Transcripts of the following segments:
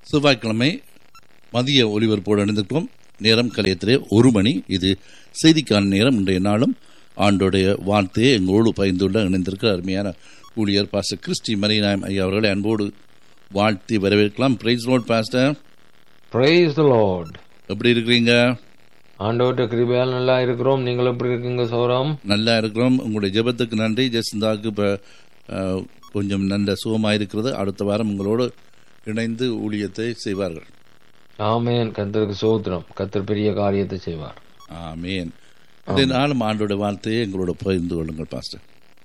செவ்வாய்க்கிழமை மதிய ஒலிபரப்போடு இணைந்திருக்கிறோம் நேரம் கலையத்திலே ஒரு மணி இது செய்திக்கான நேரம் இன்றைய நாளும் ஆண்டோடைய வார்த்தையை எங்களோடு பயந்துள்ள இணைந்திருக்கிற அருமையான ஊழியர் பாஸ்டர் கிறிஸ்டி மரிநாயம் ஐயா அவர்களை அன்போடு வாழ்த்தி வரவேற்கலாம் praise Lord pastor praise the Lord எப்படி இருக்கிறீங்க ஆண்டவர்கிட்ட கிருபையால் நல்லா இருக்கிறோம் நீங்கள் எப்படி இருக்கீங்க சௌரம் நல்லா இருக்கிறோம் உங்களுடைய ஜெபத்துக்கு நன்றி ஜெசிந்தாவுக்கு இப்போ கொஞ்சம் நல்ல சுகமாக இருக்கிறது அடுத்த வாரம் உங்களோடு இணைந்து ஊழியத்தை செய்வார்கள் ஆமேன் கத்தருக்கு சோத்திரம் கத்தர் பெரிய காரியத்தை செய்வார் ஆமேன் இந்த நாளும் ஆண்டோட வார்த்தையை எங்களோட பகிர்ந்து கொள்ளுங்கள் பாஸ்டர்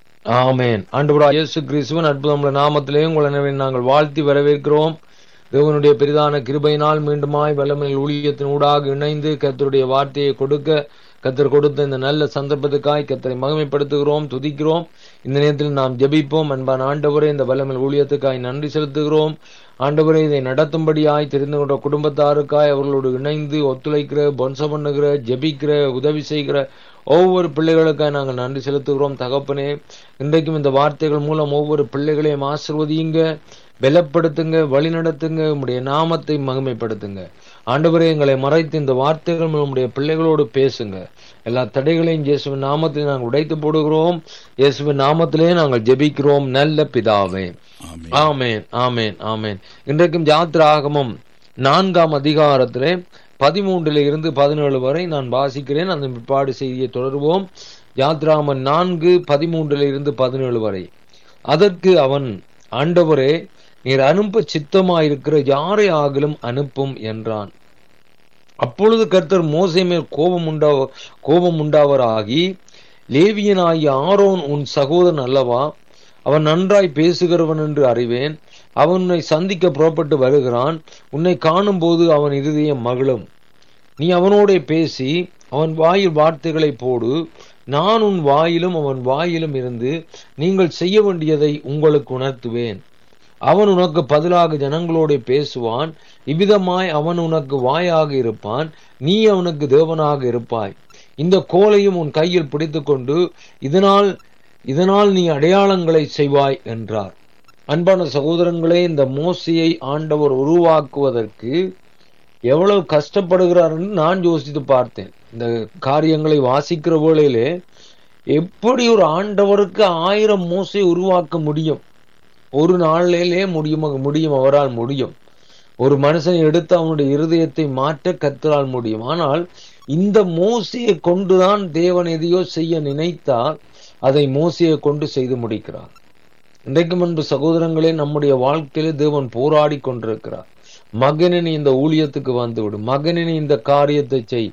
ஆமேன் ஆண்டவரா இயேசு கிறிஸ்துவன் அற்புதமுள்ள நாமத்திலே உங்களை நாங்கள் வாழ்த்தி வரவேற்கிறோம் தேவனுடைய பெரிதான கிருபையினால் மீண்டுமாய் வல்லமையில் ஊழியத்தின் ஊடாக இணைந்து கத்தருடைய வார்த்தையை கொடுக்க கத்தர் கொடுத்த இந்த நல்ல சந்தர்ப்பத்துக்காய் கத்தரை மகிமைப்படுத்துகிறோம் துதிக்கிறோம் இந்த நேரத்தில் நாம் ஜெபிப்போம் அன்பான ஆண்டவரே இந்த வல்லமையில் ஊழியத்துக்காய் நன்றி செலுத்துகிறோம் ஆண்டவரே இதை நடத்தும்படியாய் தெரிந்து கொண்ட குடும்பத்தாருக்காய் அவர்களோடு இணைந்து ஒத்துழைக்கிற பொன்சம் பண்ணுகிற ஜெபிக்கிற உதவி செய்கிற ஒவ்வொரு பிள்ளைகளுக்காக நாங்கள் நன்றி செலுத்துகிறோம் தகப்பனே இன்றைக்கும் இந்த வார்த்தைகள் மூலம் ஒவ்வொரு பிள்ளைகளையும் ஆசிர்வதியுங்க பலப்படுத்துங்க வழிநடத்துங்க உங்களுடைய நாமத்தை மகிமைப்படுத்துங்க ஆண்டவரே எங்களை மறைத்து இந்த வார்த்தைகள் மூலம் உடைய பிள்ளைகளோடு பேசுங்க எல்லா தடைகளையும் இயேசுவின் நாமத்தில் நாங்கள் உடைத்து போடுகிறோம் இயேசுவின் நாமத்திலே நாங்கள் ஜெபிக்கிறோம் நல்ல பிதாவே ஆமேன் ஆமேன் ஆமேன் இன்றைக்கும் ஜாத்திராகமம் நான்காம் அதிகாரத்திலே பதிமூன்றுல இருந்து பதினேழு வரை நான் வாசிக்கிறேன் அந்த பிற்பாடு செய்தியை தொடருவோம் யாத்ராமன் நான்கு பதிமூன்றுல இருந்து பதினேழு வரை அதற்கு அவன் ஆண்டவரே நீர் அனுப்ப சித்தமாயிருக்கிற யாரை ஆகிலும் அனுப்பும் என்றான் அப்பொழுது கர்த்தர் மோசை மேல் கோபம் உண்டா கோபம் உண்டாவராகி லேவியனாகிய ஆரோன் உன் சகோதரன் அல்லவா அவன் நன்றாய் பேசுகிறவன் என்று அறிவேன் அவன் உன்னை சந்திக்க புறப்பட்டு வருகிறான் உன்னை காணும் போது அவன் இருதயம் மகிழும் நீ அவனோட பேசி அவன் வாயில் வார்த்தைகளை போடு நான் உன் வாயிலும் அவன் வாயிலும் இருந்து நீங்கள் செய்ய வேண்டியதை உங்களுக்கு உணர்த்துவேன் அவன் உனக்கு பதிலாக ஜனங்களோட பேசுவான் இவ்விதமாய் அவன் உனக்கு வாயாக இருப்பான் நீ அவனுக்கு தேவனாக இருப்பாய் இந்த கோலையும் உன் கையில் பிடித்துக்கொண்டு இதனால் இதனால் நீ அடையாளங்களை செய்வாய் என்றார் அன்பான சகோதரங்களே இந்த மோசையை ஆண்டவர் உருவாக்குவதற்கு எவ்வளவு கஷ்டப்படுகிறார் என்று நான் யோசித்து பார்த்தேன் இந்த காரியங்களை வாசிக்கிற வேளையிலே எப்படி ஒரு ஆண்டவருக்கு ஆயிரம் மோசை உருவாக்க முடியும் ஒரு நாளிலே முடியும் முடியும் அவரால் முடியும் ஒரு மனுஷனை எடுத்து அவனுடைய இருதயத்தை மாற்ற கத்தரால் முடியும் ஆனால் இந்த மோசையை கொண்டுதான் தேவன் எதையோ செய்ய நினைத்தால் அதை மோசையை கொண்டு செய்து முடிக்கிறார் இன்றைக்கு முன்பு சகோதரங்களே நம்முடைய வாழ்க்கையில தேவன் போராடி கொண்டிருக்கிறார் மகனின் இந்த ஊழியத்துக்கு வந்துவிடு மகனின் இந்த காரியத்தை செய்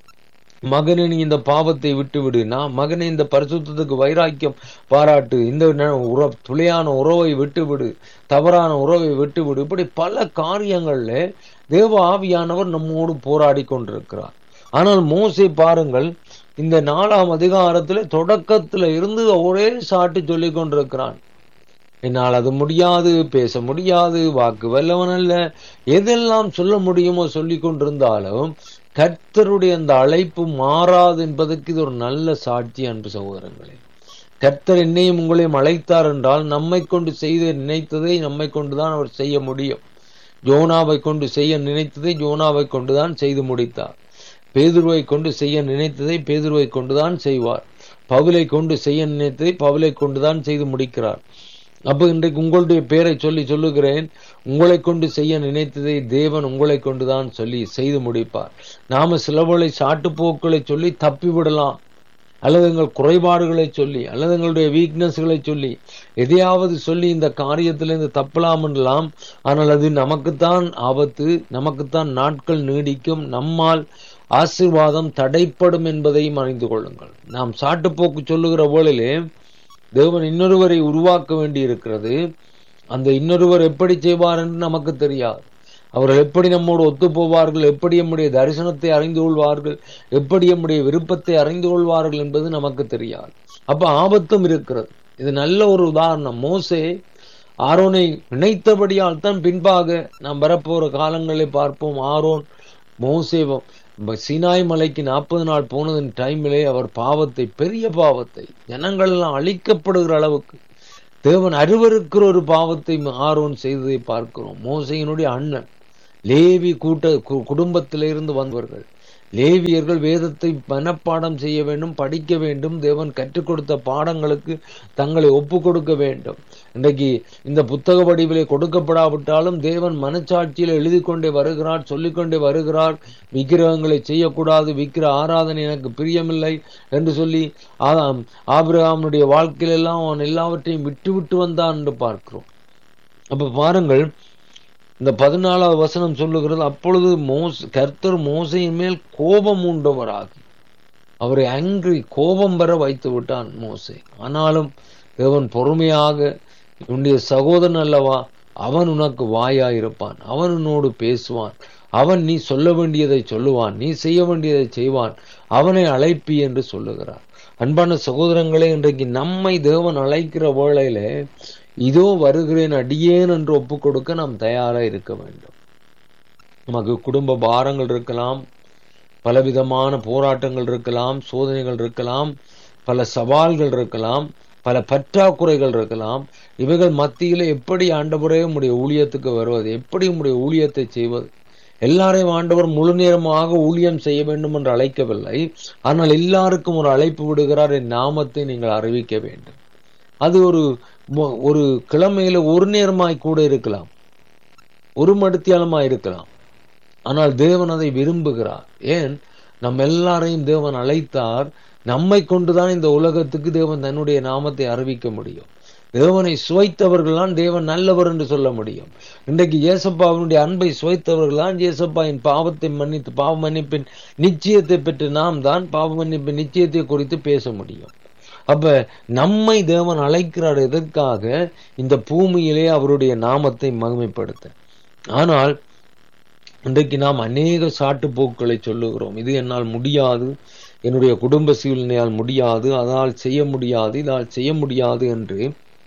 மகனே நீ இந்த பாவத்தை விட்டு விடு நான் மகனே இந்த பரிசுத்தத்துக்கு வைராக்கியம் பாராட்டு இந்த உற துளையான உறவை விட்டு விடு தவறான உறவை விட்டு விடு இப்படி பல காரியங்கள்ல தேவ ஆவியானவர் நம்மோடு போராடி கொண்டிருக்கிறார் ஆனால் மோசை பாருங்கள் இந்த நாலாம் அதிகாரத்துல தொடக்கத்துல இருந்து ஒரே சாட்டு சொல்லி கொண்டிருக்கிறான் என்னால் அது முடியாது பேச முடியாது வாக்கு வல்லவன் அல்ல எதெல்லாம் சொல்ல முடியுமோ சொல்லி கொண்டிருந்தாலும் கர்த்தருடைய அந்த அழைப்பு மாறாது என்பதற்கு இது ஒரு நல்ல சாட்சி அன்று சகோதரங்களே கர்த்தர் என்னையும் உங்களையும் அழைத்தார் என்றால் நம்மை கொண்டு செய்த நினைத்ததை நம்மை கொண்டுதான் அவர் செய்ய முடியும் ஜோனாவை கொண்டு செய்ய நினைத்ததை ஜோனாவை கொண்டுதான் செய்து முடித்தார் பேதுருவை கொண்டு செய்ய நினைத்ததை பேதுருவை கொண்டுதான் செய்வார் பவுலை கொண்டு செய்ய நினைத்ததை பவுலை கொண்டுதான் செய்து முடிக்கிறார் அப்ப இன்றைக்கு உங்களுடைய பேரை சொல்லி சொல்லுகிறேன் உங்களை கொண்டு செய்ய நினைத்ததை தேவன் உங்களை கொண்டுதான் சொல்லி செய்து முடிப்பார் நாம சிலவளை சாட்டுப்போக்களை சொல்லி தப்பி விடலாம் அல்லது எங்கள் குறைபாடுகளை சொல்லி அல்லது எங்களுடைய வீக்னஸ்களை சொல்லி எதையாவது சொல்லி இந்த காரியத்திலிருந்து தப்பலாம் என்றலாம் ஆனால் அது நமக்குத்தான் ஆபத்து நமக்குத்தான் நாட்கள் நீடிக்கும் நம்மால் ஆசிர்வாதம் தடைப்படும் என்பதையும் அறிந்து கொள்ளுங்கள் நாம் சாட்டுப்போக்கு சொல்லுகிற போலிலே தேவன் இன்னொருவரை உருவாக்க வேண்டி இருக்கிறது அந்த இன்னொருவர் எப்படி செய்வார் என்று நமக்கு தெரியாது அவர்கள் எப்படி நம்மோடு ஒத்து போவார்கள் எப்படி நம்முடைய தரிசனத்தை அறிந்து கொள்வார்கள் எப்படி நம்முடைய விருப்பத்தை அறிந்து கொள்வார்கள் என்பது நமக்கு தெரியாது அப்ப ஆபத்தும் இருக்கிறது இது நல்ல ஒரு உதாரணம் மோசே ஆரோனை நினைத்தபடியால் தான் பின்பாக நாம் வரப்போற காலங்களை பார்ப்போம் ஆரோன் மோசே சினாய் மலைக்கு நாற்பது நாள் போனதன் டைமிலே அவர் பாவத்தை பெரிய பாவத்தை ஜனங்கள் எல்லாம் அழிக்கப்படுகிற அளவுக்கு தேவன் அருவருக்கிற ஒரு பாவத்தை ஆரோன் செய்ததை பார்க்கிறோம் மோசையினுடைய அண்ணன் லேவி கூட்ட கு- குடும்பத்திலிருந்து வந்தவர்கள் லேவியர்கள் வேதத்தை மனப்பாடம் செய்ய வேண்டும் படிக்க வேண்டும் தேவன் கற்றுக் கொடுத்த பாடங்களுக்கு தங்களை ஒப்பு கொடுக்க வேண்டும் இன்றைக்கு இந்த புத்தக வடிவிலே கொடுக்கப்படாவிட்டாலும் தேவன் மனச்சாட்சியில் எழுதி கொண்டே வருகிறார் சொல்லிக்கொண்டே வருகிறார் விக்கிரகங்களை செய்யக்கூடாது விக்கிர ஆராதனை எனக்கு பிரியமில்லை என்று சொல்லி ஆதாம் ஆபிரகாமுடைய வாழ்க்கையிலெல்லாம் அவன் எல்லாவற்றையும் விட்டு விட்டு வந்தான் என்று பார்க்கிறோம் அப்ப பாருங்கள் இந்த பதினாலாவது வசனம் சொல்லுகிறது அப்பொழுது மோஸ் கர்த்தர் மோசையின் மேல் கோபம் உண்டவராகி அவரை அங்கு கோபம் வர வைத்து விட்டான் மோசே ஆனாலும் தேவன் பொறுமையாக உன்னுடைய சகோதரன் அல்லவா அவன் உனக்கு வாயாயிருப்பான் அவன் உன்னோடு பேசுவான் அவன் நீ சொல்ல வேண்டியதை சொல்லுவான் நீ செய்ய வேண்டியதை செய்வான் அவனை அழைப்பி என்று சொல்லுகிறார் அன்பான சகோதரங்களே இன்றைக்கு நம்மை தேவன் அழைக்கிற வேளையிலே இதோ வருகிறேன் அடியேன் என்று ஒப்புக் கொடுக்க நாம் தயாரா இருக்க வேண்டும் நமக்கு குடும்ப பாரங்கள் இருக்கலாம் பலவிதமான போராட்டங்கள் இருக்கலாம் சோதனைகள் இருக்கலாம் பல சவால்கள் இருக்கலாம் பல பற்றாக்குறைகள் இருக்கலாம் இவைகள் மத்தியில எப்படி ஆண்டவரே உம்முடைய ஊழியத்துக்கு வருவது எப்படி உம்முடைய ஊழியத்தை செய்வது எல்லாரையும் ஆண்டவர் முழு நேரமாக ஊழியம் செய்ய வேண்டும் என்று அழைக்கவில்லை ஆனால் எல்லாருக்கும் ஒரு அழைப்பு விடுகிறார் என் நாமத்தை நீங்கள் அறிவிக்க வேண்டும் அது ஒரு மொ- ஒரு கிழமையில ஒரு நேரமாய் கூட இருக்கலாம் ஒரு மடுத்தியாலமாய் இருக்கலாம் ஆனால் தேவன் அதை விரும்புகிறார் ஏன் நம்ம எல்லாரையும் தேவன் அழைத்தார் நம்மை கொண்டுதான் இந்த உலகத்துக்கு தேவன் தன்னுடைய நாமத்தை அறிவிக்க முடியும் தேவனை சுவைத்தவர்கள்தான் தேவன் நல்லவர் என்று சொல்ல முடியும் இன்றைக்கு இயேசப்பாவினுடைய அன்பை சுவைத்தவர்கள்தான் இயேசப்பாவின் பாவத்தை மன்னித்து பாவ மன்னிப்பின் நிச்சயத்தை பெற்று நாம் தான் பாவ மன்னிப்பின் நிச்சயத்தை குறித்து பேச முடியும் அப்ப நம்மை தேவன் அழைக்கிறார் எதற்காக இந்த பூமியிலே அவருடைய நாமத்தை மகிமைப்படுத்த ஆனால் இன்றைக்கு நாம் அநேக சாட்டுப்போக்குகளை சொல்லுகிறோம் இது என்னால் முடியாது என்னுடைய குடும்ப சூழ்நிலையால் முடியாது அதால் செய்ய முடியாது இதால் செய்ய முடியாது என்று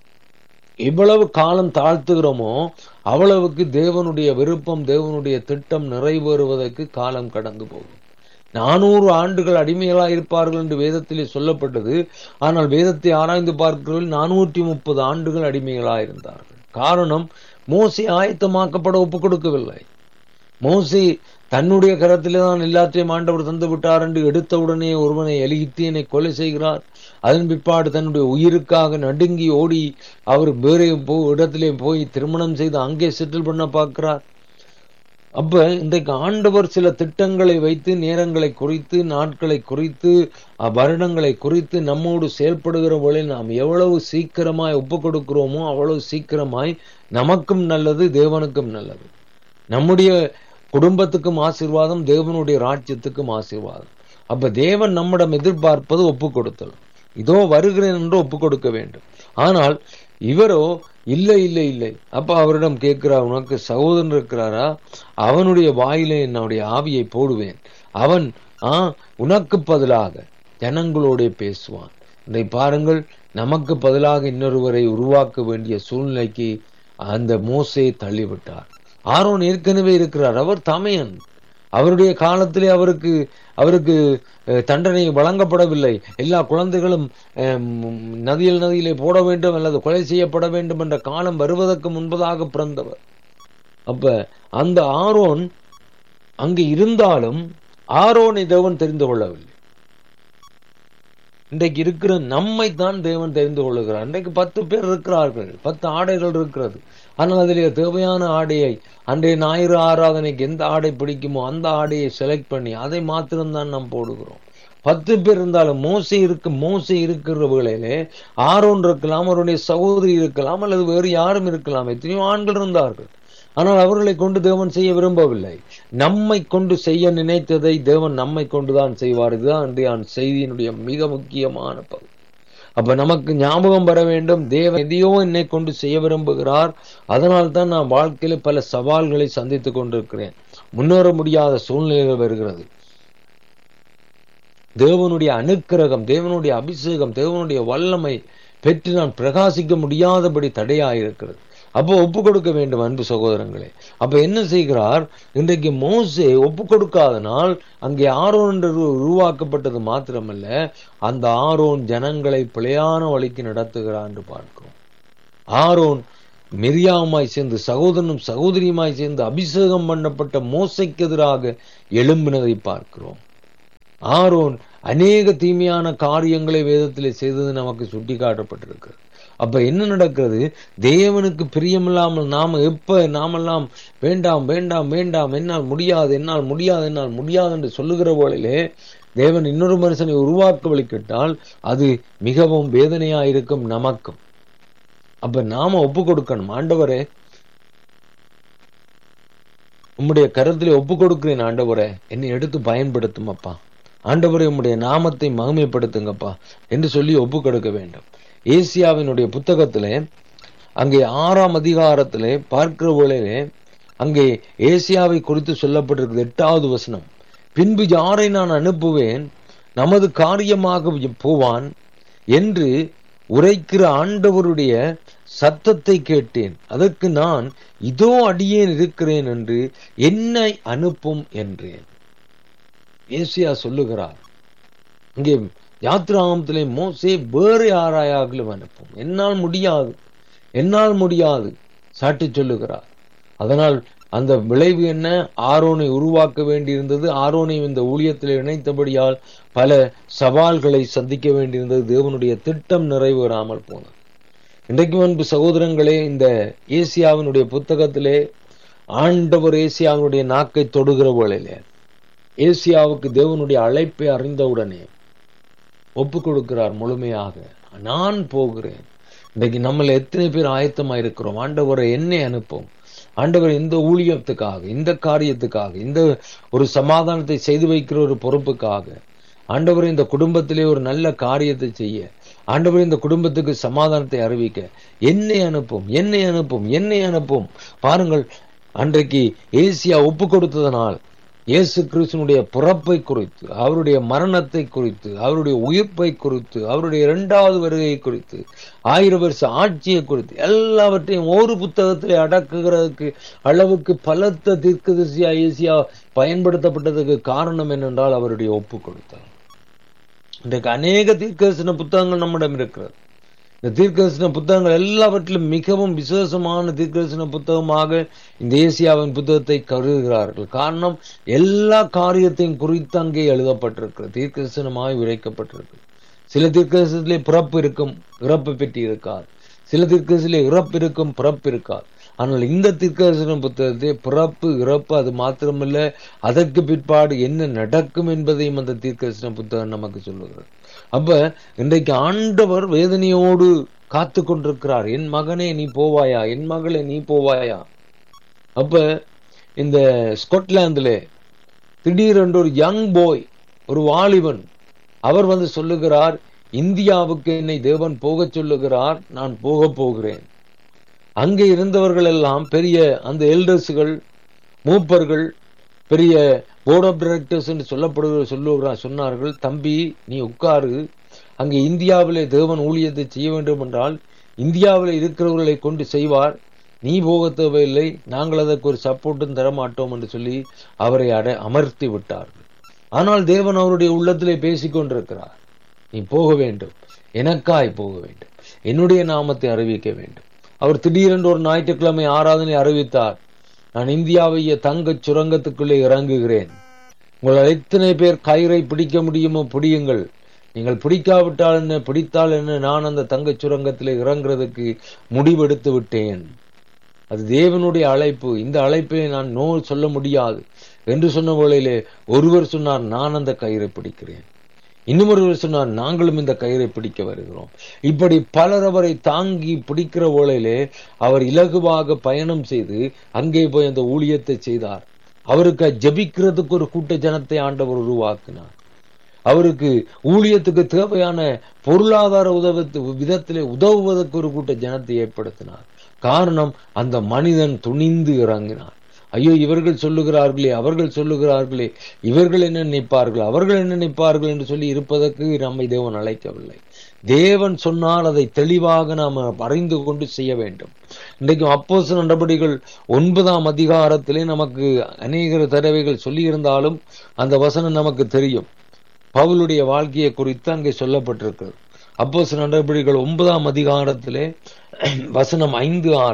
எவ்வளவு காலம் தாழ்த்துகிறோமோ அவ்வளவுக்கு தேவனுடைய விருப்பம் தேவனுடைய திட்டம் நிறைவேறுவதற்கு காலம் கடந்து போகும் நானூறு ஆண்டுகள் அடிமைகளாக இருப்பார்கள் என்று வேதத்திலே சொல்லப்பட்டது ஆனால் வேதத்தை ஆராய்ந்து பார்க்கிறவர்கள் நானூற்றி முப்பது ஆண்டுகள் அடிமைகளாக இருந்தார்கள் காரணம் மோசி ஆயத்தமாக்கப்பட ஒப்புக் கொடுக்கவில்லை மோசி தன்னுடைய கரத்திலே தான் எல்லாத்தையும் ஆண்டவர் தந்து விட்டார் என்று எடுத்தவுடனே ஒருவனை எலிகித்தீனை கொலை செய்கிறார் அதன் பிற்பாடு தன்னுடைய உயிருக்காக நடுங்கி ஓடி அவர் வேறே போ இடத்திலே போய் திருமணம் செய்து அங்கே செட்டில் பண்ண பார்க்கிறார் அப்ப இன்றைக்கு ஆண்டவர் சில திட்டங்களை வைத்து நேரங்களை குறித்து நாட்களை குறித்து அஹ், வருடங்களை குறித்து நம்மோடு செயல்படுகிற வேளையில் நாம் எவ்வளவு சீக்கிரமாய் ஒப்பு கொடுக்கிறோமோ அவ்வளவு சீக்கிரமாய் நமக்கும் நல்லது தேவனுக்கும் நல்லது நம்முடைய குடும்பத்துக்கும் ஆசீர்வாதம் தேவனுடைய ராஜ்யத்துக்கும் ஆசீர்வாதம் அப்ப தேவன் நம்மிடம் எதிர்பார்ப்பது ஒப்பு கொடுத்தல் இதோ வருகிறேன் என்று ஒப்பு கொடுக்க வேண்டும் ஆனால் இவரோ இல்லை இல்லை இல்லை அப்ப அவரிடம் கேட்கிறார் உனக்கு சகோதரன் இருக்கிறாரா அவனுடைய வாயிலே என்னுடைய ஆவியை போடுவேன் அவன் ஆ உனக்கு பதிலாக ஜனங்களோட பேசுவான் இதை பாருங்கள் நமக்கு பதிலாக இன்னொருவரை உருவாக்க வேண்டிய சூழ்நிலைக்கு அந்த மோசே தள்ளிவிட்டார் ஆரோன் ஏற்கனவே இருக்கிறார் அவர் தமையன் அவருடைய காலத்திலே அவருக்கு அவருக்கு அஹ், தண்டனை வழங்கப்படவில்லை எல்லா குழந்தைகளும் அஹ், ம், நதியில் நதியிலே போட வேண்டும் அல்லது கொலை செய்யப்பட வேண்டும் என்ற காலம் வருவதற்கு முன்பதாக பிறந்தவர் அப்ப அந்த ஆரோன் அங்கு இருந்தாலும் ஆரோனை தேவன் தெரிந்து கொள்ளவில்லை இன்றைக்கு இருக்கிற நம்மை தான் தேவன் தெரிந்து கொள்ளுகிறார் இன்றைக்கு பத்து பேர் இருக்கிறார்கள் பத்து ஆடைகள் இருக்கிறது ஆனால் அதிலே தேவையான ஆடையை அன்றைய ஞாயிறு ஆராதனைக்கு எந்த ஆடை பிடிக்குமோ அந்த ஆடையை செலக்ட் பண்ணி அதை மாத்திரம்தான் நாம் போடுகிறோம் பத்து பேர் இருந்தாலும் மோசை இருக்கு மோசை இருக்கிற வேளையிலே ஆரோன் இருக்கலாம் அவருடைய சகோதரி இருக்கலாம் அல்லது வேறு யாரும் இருக்கலாம் எத்தனையோ ஆண்கள் இருந்தார்கள் ஆனால் அவர்களை கொண்டு தேவன் செய்ய விரும்பவில்லை நம்மை கொண்டு செய்ய நினைத்ததை தேவன் நம்மை கொண்டுதான் செய்வார் இதுதான் இன்றைய செய்தியினுடைய மிக முக்கியமான பகுதி அப்ப நமக்கு ஞாபகம் வர வேண்டும் தேவன் எதையோ என்னை கொண்டு செய்ய விரும்புகிறார் அதனால் தான் நான் வாழ்க்கையில பல சவால்களை சந்தித்துக் கொண்டிருக்கிறேன் முன்னேற முடியாத சூழ்நிலைகள் வருகிறது தேவனுடைய அனுக்கிரகம் தேவனுடைய அபிஷேகம் தேவனுடைய வல்லமை பெற்று நான் பிரகாசிக்க முடியாதபடி தடையாயிருக்கிறது அப்போ ஒப்பு கொடுக்க வேண்டும் அன்பு சகோதரங்களே அப்ப என்ன செய்கிறார் இன்றைக்கு மோசே ஒப்பு கொடுக்காதனால் அங்கே ஆரோன் என்று உரு- உருவாக்கப்பட்டது மாத்திரமல்ல அந்த ஆரோன் ஜனங்களை பிழையான வழிக்கு நடத்துகிறார் என்று பார்க்கிறோம் ஆரோன் மிரியாவுமாய் சேர்ந்து சகோதரனும் சகோதரியுமாய் சேர்ந்து அபிஷேகம் பண்ணப்பட்ட மோசைக்கு எதிராக எழும்பினதை பார்க்கிறோம் ஆரோன் அநேக தீமையான காரியங்களை வேதத்திலே செய்தது நமக்கு சுட்டி காட்டப்பட்டிருக்கு அப்ப என்ன நடக்கிறது தேவனுக்கு பிரியமில்லாமல் நாம எப்ப நாமெல்லாம் வேண்டாம் வேண்டாம் வேண்டாம் என்னால் முடியாது என்னால் முடியாது என்னால் முடியாது என்று சொல்லுகிற போலிலே தேவன் இன்னொரு மனுஷனை உருவாக்க வழிக்கிட்டால் அது மிகவும் வேதனையா இருக்கும் நமக்கும் அப்ப நாம ஒப்பு கொடுக்கணும் ஆண்டவரே உம்முடைய கருத்திலே ஒப்பு கொடுக்கிறேன் ஆண்டவரே என்னை எடுத்து பயன்படுத்தும் அப்பா ஆண்டவரே உம்முடைய நாமத்தை மகிமைப்படுத்துங்கப்பா என்று சொல்லி ஒப்பு கொடுக்க வேண்டும் ஏசியாவினுடைய புத்தகத்திலே அங்கே ஆறாம் அதிகாரத்திலே பார்க்கிற போலே அங்கே ஏசியாவை குறித்து சொல்லப்பட்டிருக்கிறது எட்டாவது வசனம் பின்பு யாரை நான் அனுப்புவேன் நமது காரியமாக போவான் என்று உரைக்கிற ஆண்டவருடைய சத்தத்தை கேட்டேன் அதற்கு நான் இதோ அடியேன் இருக்கிறேன் என்று என்னை அனுப்பும் என்றேன் ஏசியா சொல்லுகிறார் இங்கே யாத்ராமத்திலே மோசே வேறு யாராயாகிலும் அனுப்பும் என்னால் முடியாது என்னால் முடியாது சாட்டி சொல்லுகிறார் அதனால் அந்த விளைவு என்ன ஆரோனை உருவாக்க வேண்டியிருந்தது ஆரோனை இந்த ஊழியத்தில் இணைத்தபடியால் பல சவால்களை சந்திக்க வேண்டியிருந்தது தேவனுடைய திட்டம் நிறைவேறாமல் போனது இன்றைக்கு முன்பு சகோதரங்களே இந்த ஏசியாவினுடைய புத்தகத்திலே ஆண்டவர் ஏசியாவினுடைய நாக்கை தொடுகிற வேளையிலே ஏசியாவுக்கு தேவனுடைய அழைப்பை அறிந்தவுடனே ஒப்பு கொடுக்கிறார் முழுமையாக நான் போகிறேன் இன்றைக்கு நம்மள எத்தனை பேர் ஆயத்தமா இருக்கிறோம் ஆண்டவரை என்னை அனுப்பும் ஆண்டவர் இந்த ஊழியத்துக்காக இந்த காரியத்துக்காக இந்த ஒரு சமாதானத்தை செய்து வைக்கிற ஒரு பொறுப்புக்காக ஆண்டவர் இந்த குடும்பத்திலே ஒரு நல்ல காரியத்தை செய்ய ஆண்டவர் இந்த குடும்பத்துக்கு சமாதானத்தை அறிவிக்க என்னை அனுப்பும் என்னை அனுப்பும் என்னை அனுப்பும் பாருங்கள் அன்றைக்கு ஏசியா ஒப்பு கொடுத்ததனால் இயேசு கிறிஸ்தனுடைய பிறப்பை குறித்து அவருடைய மரணத்தை குறித்து அவருடைய உயிர்ப்பை குறித்து அவருடைய இரண்டாவது வருகையை குறித்து ஆயிரம் வருஷ ஆட்சியை குறித்து எல்லாவற்றையும் ஒரு புத்தகத்திலே அடக்குகிறதுக்கு அளவுக்கு பலத்த தீர்க்கதரிசியா ஏசியா பயன்படுத்தப்பட்டதுக்கு காரணம் என்னென்றால் அவருடைய ஒப்பு கொடுத்தார் இன்றைக்கு அநேக தீர்க்கதரிசன புத்தகங்கள் நம்மிடம் இருக்கிறது இந்த தீர்க்கதரிசன புத்தகங்கள் எல்லாவற்றிலும் மிகவும் விசேஷமான தீர்க்கதரிசன புத்தகமாக இந்த ஏசியாவின் புத்தகத்தை கருதுகிறார்கள் காரணம் எல்லா காரியத்தையும் குறித்து அங்கே எழுதப்பட்டிருக்கிறது தீர்க்கதரிசனமாய் விளைக்கப்பட்டிருக்கு சில தீர்க்கதரிசனத்திலே பிறப்பு இருக்கும் இறப்பு பெற்றி இருக்கார் சில தீர்க்கதரிசனத்திலே இறப்பு இருக்கும் பிறப்பு இருக்கார் ஆனால் இந்த தீர்க்கதரிசன புத்தகத்தை பிறப்பு இறப்பு அது மாத்திரமல்ல அதற்கு பிற்பாடு என்ன நடக்கும் என்பதையும் அந்த தீர்க்கதரிசன புத்தகம் நமக்கு சொல்லுகிறது அப்ப இன்றைக்கு ஆண்டவர் வேதனையோடு காத்து கொண்டிருக்கிறார் என் மகனே நீ போவாயா என் மகளே நீ போவாயா அப்ப இந்த ஸ்கொட்லாந்துல திடீரென்று ஒரு யங் போய் ஒரு வாலிபன் அவர் வந்து சொல்லுகிறார் இந்தியாவுக்கு என்னை தேவன் போகச் சொல்லுகிறார் நான் போக போகிறேன் அங்கே இருந்தவர்கள் எல்லாம் பெரிய அந்த எல்டர்ஸுகள் மூப்பர்கள் பெரிய போர்ட் ஆஃப் டைரக்டர்ஸ் என்று சொல்லப்படுகிற சொல்லுகிறார் சொன்னார்கள் தம்பி நீ உட்காரு அங்கே இந்தியாவிலே தேவன் ஊழியத்தை செய்ய வேண்டும் என்றால் இந்தியாவில் இருக்கிறவர்களை கொண்டு செய்வார் நீ போக தேவையில்லை நாங்கள் அதற்கு ஒரு சப்போர்ட்டும் தர மாட்டோம் என்று சொல்லி அவரை அட அமர்த்தி விட்டார்கள் ஆனால் தேவன் அவருடைய உள்ளத்திலே பேசிக் கொண்டிருக்கிறார் நீ போக வேண்டும் எனக்காய் போக வேண்டும் என்னுடைய நாமத்தை அறிவிக்க வேண்டும் அவர் திடீரென்று ஒரு ஞாயிற்றுக்கிழமை ஆராதனை அறிவித்தார் நான் இந்தியாவைய தங்கச் சுரங்கத்துக்குள்ளே இறங்குகிறேன் உங்களால் எத்தனை பேர் கயிறை பிடிக்க முடியுமோ பிடியுங்கள் நீங்கள் பிடிக்காவிட்டால் என்ன பிடித்தால் என்ன நான் அந்த தங்கச் சுரங்கத்தில் இறங்குறதுக்கு முடிவெடுத்து விட்டேன் அது தேவனுடைய அழைப்பு இந்த அழைப்பை நான் நோ சொல்ல முடியாது என்று சொன்ன வேளையிலே ஒருவர் சொன்னார் நான் அந்த கயிறை பிடிக்கிறேன் இன்னும் ஒருவர் சொன்னார் நாங்களும் இந்த கயிறை பிடிக்க வருகிறோம் இப்படி பலர் அவரை தாங்கி பிடிக்கிற வேளையிலே அவர் இலகுவாக பயணம் செய்து அங்கே போய் அந்த ஊழியத்தை செய்தார் அவருக்கு ஜபிக்கிறதுக்கு ஒரு கூட்ட ஜனத்தை ஆண்டவர் உருவாக்கினார் அவருக்கு ஊழியத்துக்கு தேவையான பொருளாதார உதவி விதத்திலே உதவுவதற்கு ஒரு கூட்ட ஜனத்தை ஏற்படுத்தினார் காரணம் அந்த மனிதன் துணிந்து இறங்கினார் ஐயோ இவர்கள் சொல்லுகிறார்களே அவர்கள் சொல்லுகிறார்களே இவர்கள் என்ன நினைப்பார்கள் அவர்கள் என்ன நினைப்பார்கள் என்று சொல்லி இருப்பதற்கு நம்மை தேவன் அழைக்கவில்லை தேவன் சொன்னால் அதை தெளிவாக நாம் அறிந்து கொண்டு செய்ய வேண்டும் இன்றைக்கும் அப்போச நடவடிக்கைகள் ஒன்பதாம் அதிகாரத்திலே நமக்கு அநேக தடவைகள் சொல்லியிருந்தாலும் அந்த வசனம் நமக்கு தெரியும் பவுலுடைய வாழ்க்கையை குறித்து அங்கே சொல்லப்பட்டிருக்கிறது அப்போஸ் நடவடிக்கைகள் ஒன்பதாம் அதிகாரத்திலே வசனம் ஐந்து ஆறு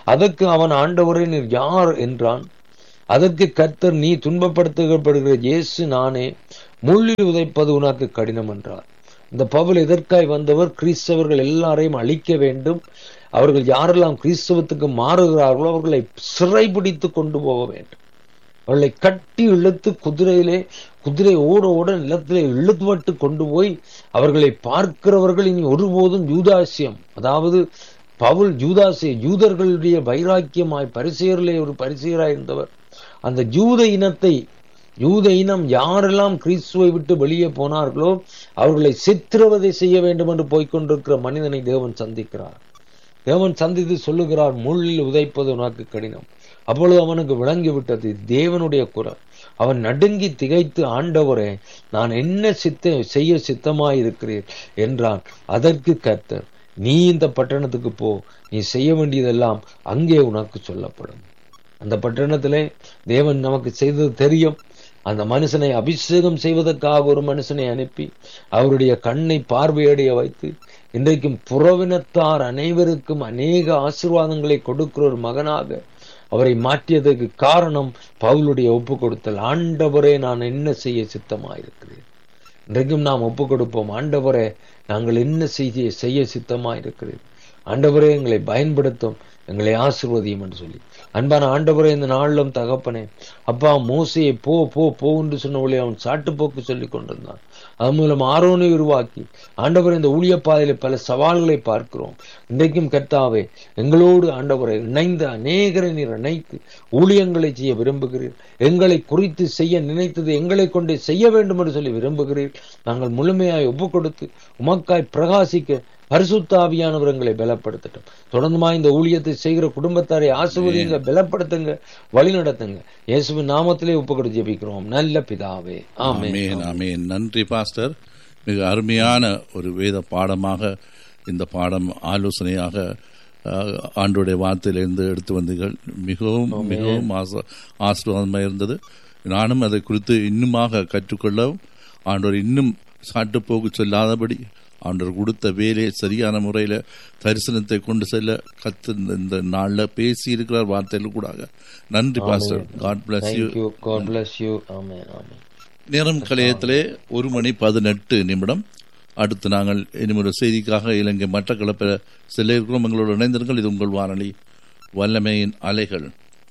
அதற்கு அவன் ஆண்டவரே நீர் யார் என்றான் அதற்கு கர்த்தர் நீ துன்பப்படுத்தப்படுகிற இயேசு நானே முள்ளில் உதைப்பது உனக்கு கடினம் என்றார் இந்த பவுல் எதற்காய் வந்தவர் கிறிஸ்தவர்கள் எல்லாரையும் அழிக்க வேண்டும் அவர்கள் யாரெல்லாம் கிறிஸ்தவத்துக்கு மாறுகிறார்களோ அவர்களை சிறைபிடித்து கொண்டு போக வேண்டும் அவர்களை கட்டி இழுத்து குதிரையிலே குதிரை ஓட ஓட நிலத்திலே இழுத்துவட்டு கொண்டு போய் அவர்களை பார்க்கிறவர்கள் இனி ஒருபோதும் யூதாசியம் அதாவது பவுல் யூதாசிய யூதர்களுடைய வைராக்கியமாய் பரிசெயரிலே ஒரு பரிசெயராய் இருந்தவர் அந்த யூத இனத்தை யூத இனம் யாரெல்லாம் கிறிஸ்துவை விட்டு வெளியே போனார்களோ அவர்களை சித்திரவதை செய்ய வேண்டும் என்று போய்கொண்டிருக்கிற மனிதனை தேவன் சந்திக்கிறார் தேவன் சந்தித்து சொல்லுகிறார் முள்ளில் உதைப்பது உனக்கு கடினம் அப்பொழுது அவனுக்கு விளங்கி விட்டது தேவனுடைய குரல் அவன் நடுங்கி திகைத்து ஆண்டவரே நான் என்ன சித்த செய்ய சித்தமாயிருக்கிறேன் என்றான் அதற்கு கர்த்தர் நீ இந்த பட்டணத்துக்கு போ நீ செய்ய வேண்டியதெல்லாம் அங்கே உனக்கு சொல்லப்படும் அந்த பட்டணத்திலே தேவன் நமக்கு செய்தது தெரியும் அந்த மனுஷனை அபிஷேகம் செய்வதற்காக ஒரு மனுஷனை அனுப்பி அவருடைய கண்ணை பார்வையடைய வைத்து இன்றைக்கும் புறவினத்தார் அனைவருக்கும் அநேக ஆசீர்வாதங்களை கொடுக்கிற ஒரு மகனாக அவரை மாற்றியதற்கு காரணம் பவுலுடைய ஒப்பு கொடுத்தல் ஆண்டவரே நான் என்ன செய்ய சித்தமாயிருக்கிறேன் இன்றைக்கும் நாம் ஒப்பு கொடுப்போம் ஆண்டவரே நாங்கள் என்ன செய்ய செய்ய சித்தமாயிருக்கிறேன் ஆண்டவரே எங்களை பயன்படுத்தும் எங்களை ஆசிர்வதியும் என்று சொல்லி அன்பான ஆண்டவரே இந்த நாளிலும் தகப்பனே அப்பா மோசையை போ போ போ என்று சொன்னவளே அவன் சாட்டுப்போக்கு சொல்லி கொண்டிருந்தான் அது மூலம் ஆரோனை உருவாக்கி ஆண்டவரை இந்த ஊழிய பாதையில பல சவால்களை பார்க்கிறோம் இன்றைக்கும் கர்த்தாவே எங்களோடு ஆண்டவரை இணைந்து அநேகரை நீர் இணைத்து ஊழியங்களை செய்ய விரும்புகிறீர் எங்களை குறித்து செய்ய நினைத்தது எங்களை கொண்டே செய்ய வேண்டும் என்று சொல்லி விரும்புகிறீர் நாங்கள் முழுமையாய் ஒப்பு கொடுத்து உமக்காய் பிரகாசிக்க பரிசுத்தாவியானவர் எங்களை பலப்படுத்தட்டும் தொடர்ந்துமா இந்த ஊழியத்தை செய்கிற குடும்பத்தாரை ஆசிர்வதிங்க பலப்படுத்துங்க வழி நடத்துங்க இயேசுவின் நாமத்திலே ஒப்பு கொடுத்து ஜெபிக்கிறோம் நல்ல பிதாவே ஆமே ஆமேன் ஆமேன் நன்றி பாஸ்டர் மிக அருமையான ஒரு வேத பாடமாக இந்த பாடம் ஆலோசனையாக அஹ், ஆண்டோடைய வார்த்தையிலிருந்து எடுத்து வந்தீர்கள் மிகவும் மிகவும் ஆச- ஆசீர்வாதமாக இருந்தது நானும் அதை குறித்து இன்னுமாக கற்றுக்கொள்ளவும் ஆண்டவர் இன்னும் சாட்டுப்போக்கு சொல்லாதபடி ஆண்டவர் கொடுத்த வேலையை சரியான முறையில் தரிசனத்தை கொண்டு செல்ல கத்து இந்த- இந்த நாளில் பேசி இருக்கிறார் வார்த்தையில் கூட நன்றி pastor God bless you thank you God bless you ஆமே ஆமே நேரம் கலையத்திலே ஒரு மணி பதினெட்டு நிமிடம் அடுத்து நாங்கள் இனிமொரு செய்திக்காக இலங்கை மட்டக்களப்பில் செல்ல இருக்கிறோம் எங்களோடு இணைந்திருங்கள் இது உங்கள் வானொலி வல்லமையின் அலைகள்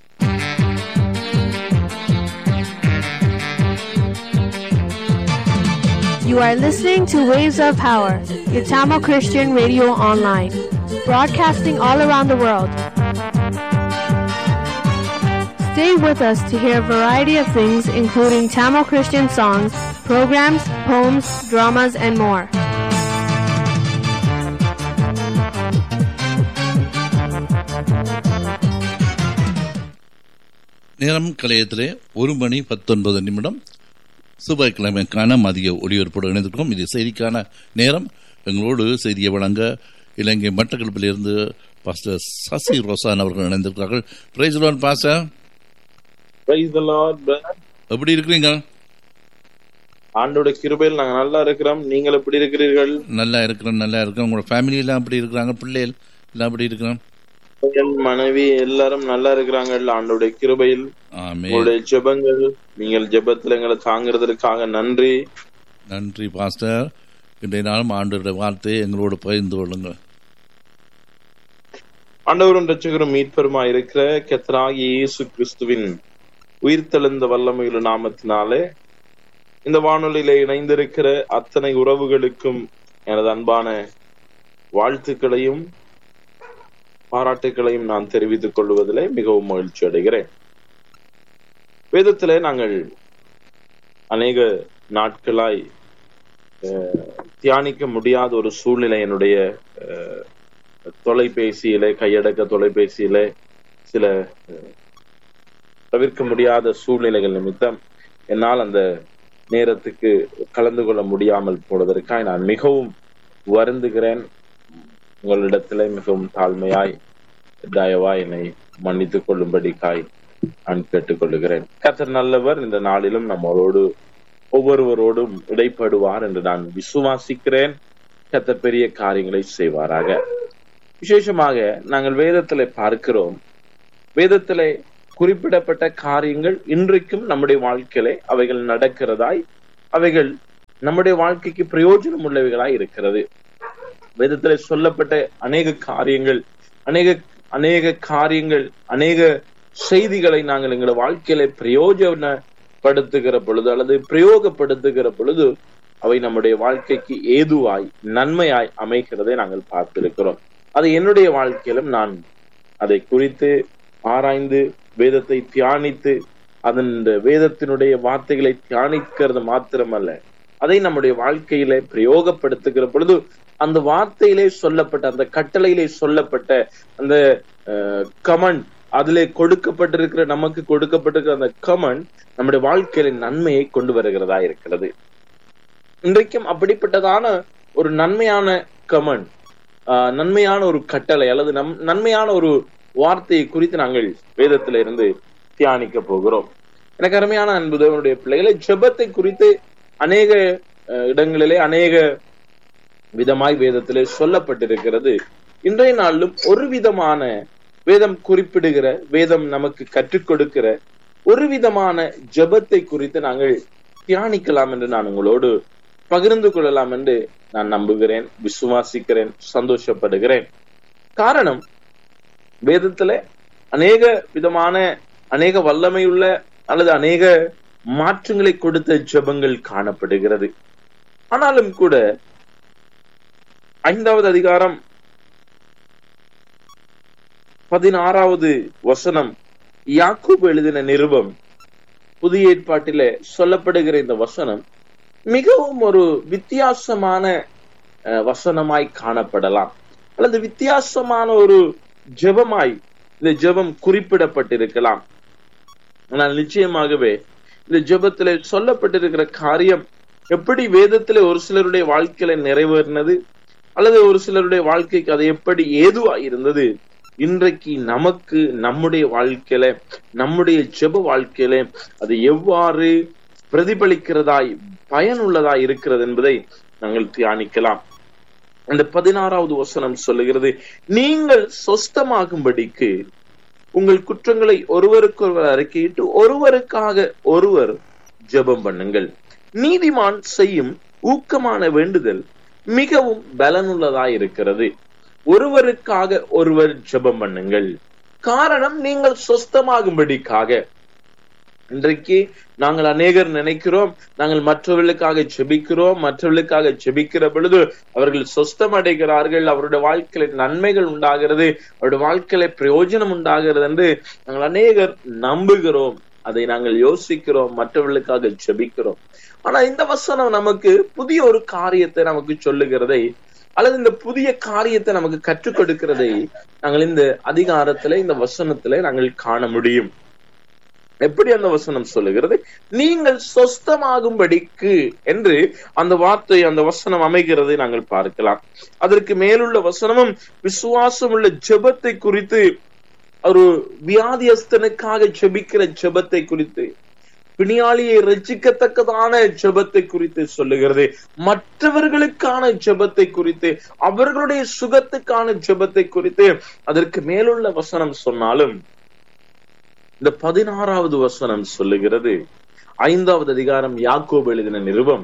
You are listening to Waves of Power, your Tamil Christian radio online, broadcasting all around the world. Stay with us to hear a variety of things, including Tamil Christian songs, programs, poems, dramas, and more. நேரம் கலையத்திலே ஒரு மணி பத்தொன்பது நிமிடம் செவ்வாய்க்கிழமைக்கான மதிய ஒளிபரப்போடு இணைந்திருக்கிறோம் இது செய்திக்கான நேரம் எங்களோடு செய்தியை வழங்க இலங்கை மட்டக்களப்பிலிருந்து பாஸ்டர் சசி ரோசான் அவர்கள் இணைந்திருக்கிறார்கள் praise Lord pastor Praise the Lord, brother. எப்படி இருக்கிறீங்க ஆண்டோட கிருபையில் நாங்க நல்லா இருக்கிறோம் நீங்கள் எப்படி இருக்கிறீர்கள் நல்லா இருக்கிறோம் நல்லா இருக்கிறோம் உங்களோட ஃபேமிலி எல்லாம் அப்படி இருக்கிறாங்க பிள்ளைகள் எல்லாம் அப்படி இருக்கிறோம் என் மனைவி எல்லாரும் நல்லா இருக்கிறாங்க ஆண்டோட கிருபையில் ஆமே உங்களுடைய ஜெபங்கள் நீங்கள் ஜெபத்துல எங்களை தாங்கிறதற்காக நன்றி நன்றி பாஸ்டர் இன்றைய நாளும் ஆண்டோட வார்த்தையை எங்களோடு பகிர்ந்து கொள்ளுங்கள் ஆண்டவரும் ரட்சகரும் மீட்பருமா இருக்கிற கெத்தராகி இயேசு கிறிஸ்துவின் உயிர்த்தெழுந்த வல்லமையுள்ள நாமத்தினாலே இந்த வானொலியில இணைந்திருக்கிற அத்தனை உறவுகளுக்கும் எனது அன்பான வாழ்த்துக்களையும் பாராட்டுக்களையும் நான் தெரிவித்துக் கொள்வதிலே மிகவும் மகிழ்ச்சி அடைகிறேன் வேதத்திலே நாங்கள் அநேக நாட்களாய் அஹ், தியானிக்க முடியாத ஒரு சூழ்நிலை என்னுடைய அஹ், தொலைபேசியிலே கையடக்க தொலைபேசியிலே சில அஹ், தவிர்க்க முடியாத சூழ்நிலைகள் நிமித்தம் என்னால் அந்த நேரத்துக்கு கலந்து கொள்ள முடியாமல் போனதற்காக நான் மிகவும் வருந்துகிறேன் உங்களிடத்திலே மிகவும் தாழ்மையாய் தயவாய் என்னை மன்னித்துக் கொள்ளும்படிக்காய் நான் கேட்டுக்கொள்ளுகிறேன் கர்த்தர் நல்லவர் இந்த நாளிலும் நம்மளோடு ஒவ்வொருவரோடும் இடைப்படுவார் என்று நான் விசுவாசிக்கிறேன் கர்த்தர் பெரிய காரியங்களை செய்வாராக விசேஷமாக நாங்கள் வேதத்திலே பார்க்கிறோம் வேதத்திலே குறிப்பிடப்பட்ட காரியங்கள் இன்றைக்கும் நம்முடைய வாழ்க்கையிலே அவைகள் நடக்கிறதாய் அவைகள் நம்முடைய வாழ்க்கைக்கு பிரயோஜனம் உள்ளவைகளாய் இருக்கிறது வேதத்திலே சொல்லப்பட்ட அநேக காரியங்கள் அநேக அநேக காரியங்கள் அநேக செய்திகளை நாங்கள் எங்களுடைய வாழ்க்கையில பிரயோஜனப்படுத்துகிற பொழுது அல்லது பிரயோகப்படுத்துகிற பொழுது அவை நம்முடைய வாழ்க்கைக்கு ஏதுவாய் நன்மையாய் அமைகிறதை நாங்கள் பார்த்திருக்கிறோம் அது என்னுடைய வாழ்க்கையிலும் நான் அதை குறித்து ஆராய்ந்து வேதத்தை தியானித்து அதன் வேதத்தினுடைய வார்த்தைகளை தியானிக்கிறது மாத்திரமல்ல அதை நம்முடைய வாழ்க்கையில பிரயோகப்படுத்துகிற பொழுது அந்த வார்த்தையிலே சொல்லப்பட்ட அந்த கட்டளையிலே சொல்லப்பட்ட அந்த கமண்ட் அதிலே கொடுக்கப்பட்டிருக்கிற நமக்கு கொடுக்கப்பட்டிருக்கிற அந்த கமண்ட் நம்முடைய வாழ்க்கையில நன்மையை கொண்டு வருகிறதா இருக்கிறது இன்றைக்கும் அப்படிப்பட்டதான ஒரு நன்மையான கமண்ட் நன்மையான ஒரு கட்டளை அல்லது நம் நன்மையான ஒரு வார்த்தையை குறித்து நாங்கள் வேதத்தில இருந்து தியானிக்க போகிறோம் எனக்கு அருமையான அன்பு தேவனுடைய பிள்ளைகளை ஜெபத்தை குறித்து அநேக இடங்களிலே அநேக விதமாய் வேதத்திலே சொல்லப்பட்டிருக்கிறது இன்றைய நாளிலும் ஒரு விதமான வேதம் குறிப்பிடுகிற வேதம் நமக்கு கற்றுக் கொடுக்கிற ஒரு விதமான ஜபத்தை குறித்து நாங்கள் தியானிக்கலாம் என்று நான் உங்களோடு பகிர்ந்து கொள்ளலாம் என்று நான் நம்புகிறேன் விசுவாசிக்கிறேன் சந்தோஷப்படுகிறேன் காரணம் வேதத்துல அநேக விதமான அநேக வல்லமையுள்ள அல்லது அநேக மாற்றங்களை கொடுத்த ஜபங்கள் காணப்படுகிறது ஆனாலும் கூட ஐந்தாவது அதிகாரம் பதினாறாவது வசனம் யாக்கூப் எழுதின நிருபம் புதிய ஏற்பாட்டில சொல்லப்படுகிற இந்த வசனம் மிகவும் ஒரு வித்தியாசமான வசனமாய் காணப்படலாம் அல்லது வித்தியாசமான ஒரு ஜெபமாய் இந்த ஜெபம் குறிப்பிடப்பட்டிருக்கலாம் ஆனால் நிச்சயமாகவே இந்த ஜெபத்திலே சொல்லப்பட்டிருக்கிற காரியம் எப்படி வேதத்திலே ஒரு சிலருடைய வாழ்க்கையில நிறைவேறினது அல்லது ஒரு சிலருடைய வாழ்க்கைக்கு அது எப்படி ஏதுவா இருந்தது இன்றைக்கு நமக்கு நம்முடைய வாழ்க்கையில நம்முடைய ஜெப வாழ்க்கையில அது எவ்வாறு பிரதிபலிக்கிறதாய் பயனுள்ளதாய் இருக்கிறது என்பதை நாங்கள் தியானிக்கலாம் அந்த பதினாறாவது வசனம் சொல்லுகிறது நீங்கள் சொஸ்தமாகும்படிக்கு உங்கள் குற்றங்களை ஒருவருக்கொருவர் அறிக்கையிட்டு ஒருவருக்காக ஒருவர் ஜெபம் பண்ணுங்கள் நீதிமான் செய்யும் ஊக்கமான வேண்டுதல் மிகவும் பலனுள்ளதாய் இருக்கிறது ஒருவருக்காக ஒருவர் ஜெபம் பண்ணுங்கள் காரணம் நீங்கள் சொஸ்தமாகும்படிக்காக இன்றைக்கு நாங்கள் அநேகர் நினைக்கிறோம் நாங்கள் மற்றவர்களுக்காக ஜெபிக்கிறோம் மற்றவர்களுக்காக ஜெபிக்கிற பொழுது அவர்கள் சொஸ்தம் அடைகிறார்கள் அவருடைய வாழ்க்கையில நன்மைகள் உண்டாகிறது அவருடைய வாழ்க்கையில பிரயோஜனம் உண்டாகிறது என்று நாங்கள் அநேகர் நம்புகிறோம் அதை நாங்கள் யோசிக்கிறோம் மற்றவர்களுக்காக ஜெபிக்கிறோம் ஆனா இந்த வசனம் நமக்கு புதிய ஒரு காரியத்தை நமக்கு சொல்லுகிறதை அல்லது இந்த புதிய காரியத்தை நமக்கு கற்றுக் கொடுக்கிறதை நாங்கள் இந்த அதிகாரத்துல இந்த வசனத்துல நாங்கள் காண முடியும் எப்படி அந்த வசனம் சொல்லுகிறது நீங்கள் சொஸ்தமாகும்படிக்கு என்று அந்த வார்த்தை அந்த வசனம் அமைகிறதை நாங்கள் பார்க்கலாம் அதற்கு மேலுள்ள வசனமும் விசுவாசம் உள்ள ஜெபத்தை குறித்து ஒரு வியாதியஸ்தனுக்காக ஜெபிக்கிற ஜெபத்தை குறித்து பிணியாளியை ரசிக்கத்தக்கதான ஜெபத்தை குறித்து சொல்லுகிறது மற்றவர்களுக்கான ஜெபத்தை குறித்து அவர்களுடைய சுகத்துக்கான ஜெபத்தை குறித்து அதற்கு மேலுள்ள வசனம் சொன்னாலும் இந்த பதினாறாவது வசனம் சொல்லுகிறது ஐந்தாவது அதிகாரம் யாக்கோப் எழுதின நிருபம்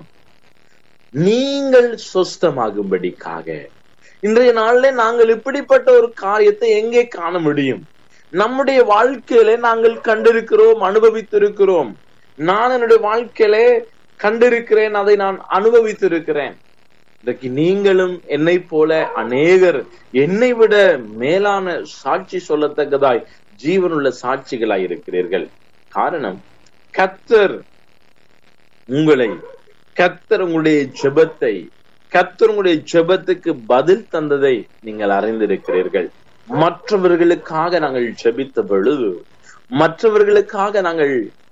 நீங்கள் சொஸ்தமாகும்படிக்காக இன்றைய நாள்ல நாங்கள் இப்படிப்பட்ட ஒரு காரியத்தை எங்கே காண முடியும் நம்முடைய வாழ்க்கையில நாங்கள் கண்டிருக்கிறோம் அனுபவித்திருக்கிறோம் நான் என்னுடைய வாழ்க்கையில கண்டிருக்கிறேன் அதை நான் அனுபவித்திருக்கிறேன் இன்றைக்கு நீங்களும் என்னை போல அநேகர் என்னை விட மேலான சாட்சி சொல்லத்தக்கதாய் ஜீவனுள்ள சாட்சிகளாய் இருக்கிறீர்கள் காரணம் கத்தர் உங்களை கத்தர் உங்களுடைய ஜெபத்தை கத்தர் உங்களுடைய ஜெபத்துக்கு பதில் தந்ததை நீங்கள் அறிந்திருக்கிறீர்கள் மற்றவர்களுக்காக நாங்கள் ஜெபித்த பொழுது மற்றவர்களுக்காக நாங்கள்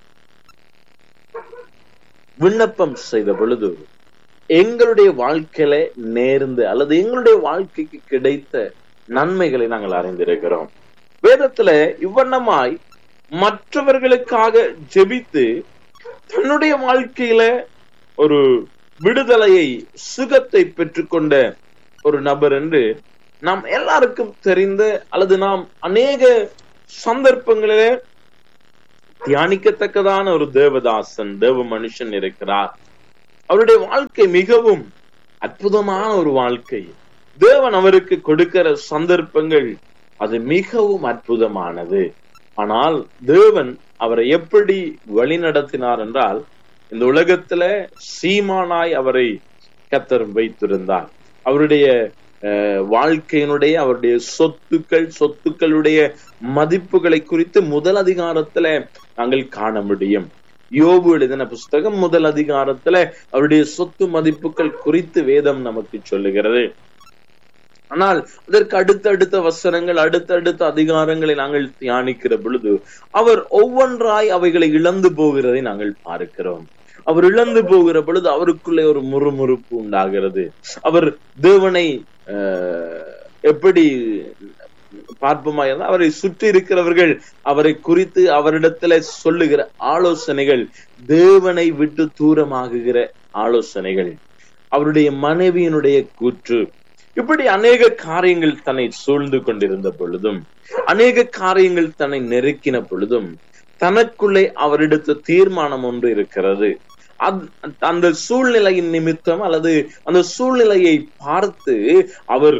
விண்ணப்பம் செய்த பொழுது எங்களுடைய வாழ்க்கையில நேர்ந்து அல்லது எங்களுடைய வாழ்க்கைக்கு கிடைத்த நன்மைகளை நாங்கள் அறிந்திருக்கிறோம் வேதத்துல இவ்வண்ணமாய் மற்றவர்களுக்காக ஜெபித்து தன்னுடைய வாழ்க்கையில ஒரு விடுதலையை சுகத்தை பெற்றுக்கொண்ட ஒரு நபர் என்று நாம் எல்லாருக்கும் தெரிந்த அல்லது நாம் அநேக சந்தர்ப்பங்களிலே தியானிக்கத்தக்கதான ஒரு தேவதாசன் தேவ மனுஷன் இருக்கிறார் அவருடைய வாழ்க்கை மிகவும் அற்புதமான ஒரு வாழ்க்கை தேவன் அவருக்கு கொடுக்கிற சந்தர்ப்பங்கள் அது மிகவும் அற்புதமானது ஆனால் தேவன் அவரை எப்படி வழி நடத்தினார் என்றால் இந்த உலகத்துல சீமானாய் அவரை கத்தர் வைத்திருந்தார் அவருடைய அஹ், வாழ்க்கையினுடைய அவருடைய சொத்துக்கள் சொத்துக்களுடைய மதிப்புகளை குறித்து முதல் அதிகாரத்துல நாங்கள் காண முடியும் யோபு எழுதின புஸ்தகம் முதல் அதிகாரத்துல அவருடைய சொத்து மதிப்புகள் குறித்து வேதம் நமக்கு சொல்லுகிறது ஆனால் அதற்கு அடுத்தடுத்த வசனங்கள் அடுத்தடுத்த அதிகாரங்களை நாங்கள் தியானிக்கிற பொழுது அவர் ஒவ்வொன்றாய் அவைகளை இழந்து போகிறதை நாங்கள் பார்க்கிறோம் அவர் இழந்து போகிற பொழுது அவருக்குள்ளே ஒரு முறுமுறுப்பு உண்டாகிறது அவர் தேவனை அஹ், எப்படி பார்ப்போமா இருந்தால் அவரை சுற்றி இருக்கிறவர்கள் அவரை குறித்து அவரிடத்துல சொல்லுகிற ஆலோசனைகள் தேவனை விட்டு தூரமாகுகிற ஆலோசனைகள் அவருடைய மனைவியினுடைய கூற்று இப்படி அநேக காரியங்கள் தன்னை சூழ்ந்து கொண்டிருந்த பொழுதும் அநேக காரியங்கள் தன்னை நெருக்கின பொழுதும் தனக்குள்ளே அவரிடத்து தீர்மானம் ஒன்று இருக்கிறது அத்- அந்த சூழ்நிலையின் நிமித்தம் அல்லது அந்த சூழ்நிலையை பார்த்து அவர்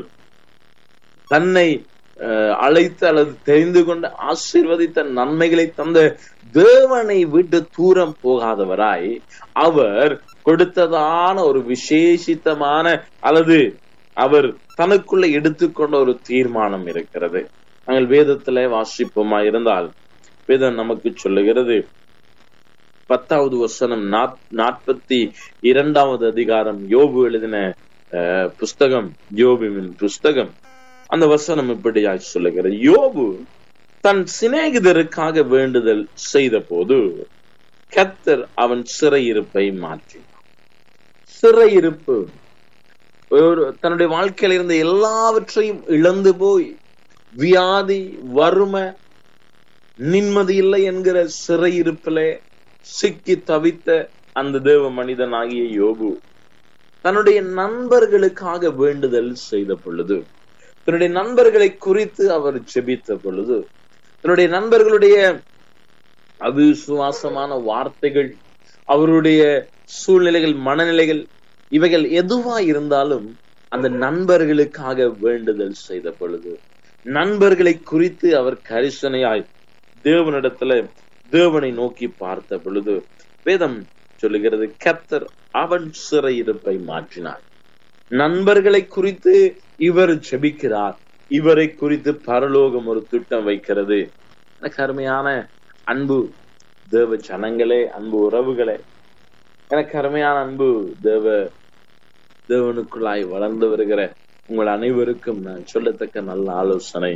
தன்னை அஹ், அழைத்து அல்லது தெரிந்து கொண்டு ஆசீர்வதித்த நன்மைகளை தந்த தேவனை விட்டு தூரம் போகாதவராய் அவர் கொடுத்ததான ஒரு விசேஷித்தமான அல்லது அவர் தனக்குள்ள எடுத்துக்கொண்ட ஒரு தீர்மானம் இருக்கிறது நாங்கள் வேதத்துல வாசிப்போமா இருந்தால் வேதம் நமக்கு சொல்லுகிறது பத்தாவது வசனம் நாற்- நாற்பத்தி இரண்டாவது அதிகாரம் யோபு எழுதின அஹ், புஸ்தகம் யோபுவின் புஸ்தகம் அந்த வசனம் இப்படியாய் சொல்லுகிறது யோபு தன் சிநேகிதருக்காக வேண்டுதல் செய்த போது கத்தர் அவன் சிறையிருப்பை மாற்றினார் சிறையிருப்பு ஒரு தன்னுடைய வாழ்க்கையில இருந்த எல்லாவற்றையும் இழந்து போய் வியாதி வறுமை நிம்மதி இல்லை என்கிற சிறையிருப்பிலே சிக்கி தவித்த அந்த தேவ மனிதனாகிய யோபு தன்னுடைய நண்பர்களுக்காக வேண்டுதல் செய்த பொழுது தன்னுடைய நண்பர்களை குறித்து அவர் ஜெபித்த பொழுது தன்னுடைய நண்பர்களுடைய அவிசுவாசமான வார்த்தைகள் அவருடைய சூழ்நிலைகள் மனநிலைகள் இவைகள் எதுவா இருந்தாலும் அந்த நண்பர்களுக்காக வேண்டுதல் செய்த பொழுது நண்பர்களை குறித்து அவர் கரிசனையாய் தேவனிடத்துல தேவனை நோக்கி பார்த்த பொழுது வேதம் சொல்லுகிறது கர்த்தர் அவன் சிறையிருப்பை மாற்றினார் நண்பர்களை குறித்து இவர் ஜெபிக்கிறார் இவரை குறித்து பரலோகம் ஒரு திட்டம் வைக்கிறது எனக்கு அருமையான அன்பு தேவ ஜனங்களே அன்பு உறவுகளே எனக்கு அருமையான அன்பு தேவ தேவனுக்குள்ளாய் வளர்ந்து வருகிற உங்கள் அனைவருக்கும் நான் சொல்லத்தக்க நல்ல ஆலோசனை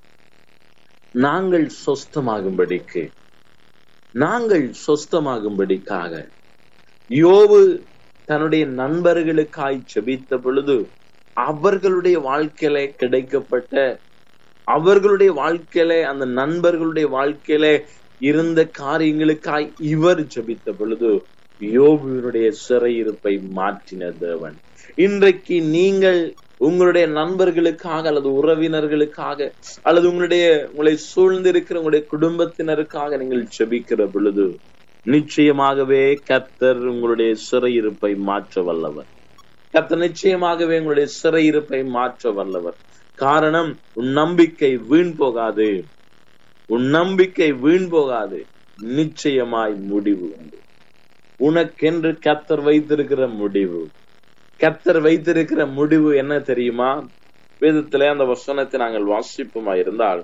நாங்கள் சொஸ்தமாகும்படிக்கு நாங்கள் சொஸ்தமாகும்படிக்காக யோபு தன்னுடைய நண்பர்களுக்காய் ஜெபித்த பொழுது அவர்களுடைய வாழ்க்கையில கிடைக்கப்பட்ட அவர்களுடைய வாழ்க்கையில அந்த நண்பர்களுடைய வாழ்க்கையில இருந்த காரியங்களுக்காய் இவர் ஜெபித்த பொழுது யோபுவினுடைய சிறையிருப்பை மாற்றின தேவன் இன்றைக்கு நீங்கள் உங்களுடைய நண்பர்களுக்காக அல்லது உறவினர்களுக்காக அல்லது உங்களுடைய உங்களை சூழ்ந்திருக்கிற உங்களுடைய குடும்பத்தினருக்காக நீங்கள் ஜெபிக்கிற பொழுது நிச்சயமாகவே கர்த்தர் உங்களுடைய சிறையிருப்பை மாற்ற வல்லவர் கர்த்தர் நிச்சயமாகவே உங்களுடைய சிறையிருப்பை மாற்ற வல்லவர் காரணம் உன் நம்பிக்கை வீண் போகாது உன் நம்பிக்கை வீண் போகாது நிச்சயமாய் முடிவு உண்டு உனக்கென்று கர்த்தர் வைத்திருக்கிற முடிவு கர்த்தர் வைத்திருக்கிற முடிவு என்ன தெரியுமா வேதத்திலே அந்த வசனத்தை நாங்கள் வாசிப்போமா இருந்தால்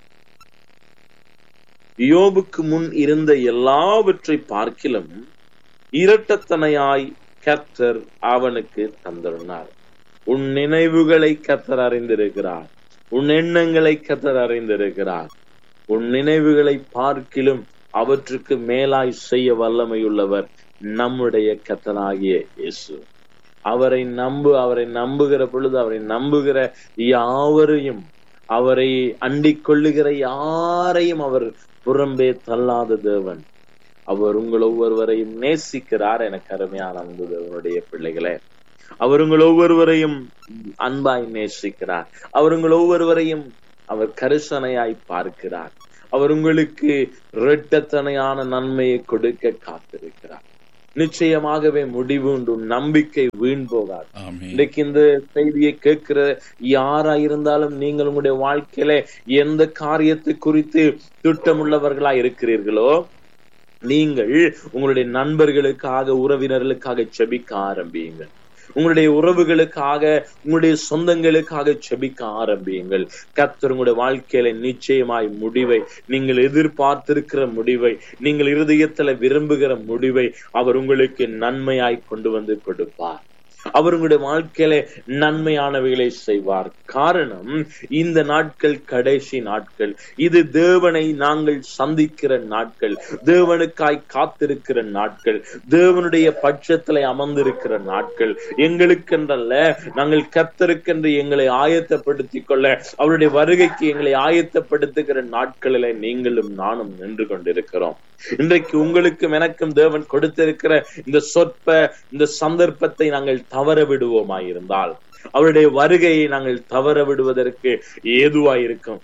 யோபுக்கு முன் இருந்த எல்லாவற்றை பார்க்கிலும் இரட்டத்தனையாய் கர்த்தர் அவனுக்கு தந்திருந்தார் உன் நினைவுகளை கர்த்தர் அறிந்திருக்கிறார் உன் எண்ணங்களை கர்த்தர் அறிந்திருக்கிறார் உன் நினைவுகளை பார்க்கிலும் அவற்றுக்கு மேலாய் செய்ய வல்லமையுள்ளவர் நம்முடைய கர்த்தனாகிய இயேசு அவரை நம்பு அவரை நம்புகிற பொழுது அவரை நம்புகிற யாவரையும் அவரை அண்டிக் கொள்ளுகிற யாரையும் அவர் புறம்பே தள்ளாத தேவன் அவர் உங்கள் ஒவ்வொருவரையும் நேசிக்கிறார் எனக்கு அருமையான அன்பு தேவனுடைய பிள்ளைகளே அவர் உங்கள் ஒவ்வொருவரையும் அன்பாய் நேசிக்கிறார் அவர் உங்கள் ஒவ்வொருவரையும் அவர் கரிசனையாய் பார்க்கிறார் அவர் உங்களுக்கு இரட்டத்தனையான நன்மையை கொடுக்க காத்திருக்கிறார் நிச்சயமாகவே முடிவு உண்டு நம்பிக்கை வீண் போகாது ஆமென் இன்றைக்கு இந்த செய்தியை கேட்கிற யாரா இருந்தாலும் நீங்கள் உங்களுடைய வாழ்க்கையில எந்த காரியத்தை குறித்து திட்டமுள்ளவர்களா இருக்கிறீர்களோ நீங்கள் உங்களுடைய நண்பர்களுக்காக உறவினர்களுக்காக செபிக்க ஆரம்பியுங்கள் உங்களுடைய உறவுகளுக்காக உங்களுடைய சொந்தங்களுக்காக செபிக்க ஆரம்பியுங்கள் கர்த்தர் உங்களுடைய வாழ்க்கையில நிச்சயமாய் முடிவை நீங்கள் எதிர்பார்த்திருக்கிற முடிவை நீங்கள் இருதயத்துல விரும்புகிற முடிவை அவர் உங்களுக்கு நன்மையாய் கொண்டு வந்து கொடுப்பார் அவர் உங்களுடைய வாழ்க்கையில நன்மையானவைகளை செய்வார் காரணம் இந்த நாட்கள் கடைசி நாட்கள் இது தேவனை நாங்கள் சந்திக்கிற நாட்கள் தேவனுக்காய் காத்திருக்கிற நாட்கள் தேவனுடைய பட்சத்திலே அமர்ந்திருக்கிற நாட்கள் எங்களுக்கென்றல்ல நாங்கள் கத்தருக்கென்று எங்களை ஆயத்தப்படுத்திக் கொள்ள அவருடைய வருகைக்கு எங்களை ஆயத்தப்படுத்துகிற நாட்களில நீங்களும் நானும் நின்று கொண்டிருக்கிறோம் இன்றைக்கு உங்களுக்கும் எனக்கும் தேவன் கொடுத்திருக்கிற இந்த சொற்ப இந்த சந்தர்ப்பத்தை நாங்கள் தவற விடுவோமாயிருந்தால் அவருடைய வருகையை நாங்கள் தவற விடுவதற்கு ஏதுவாயிருக்கும்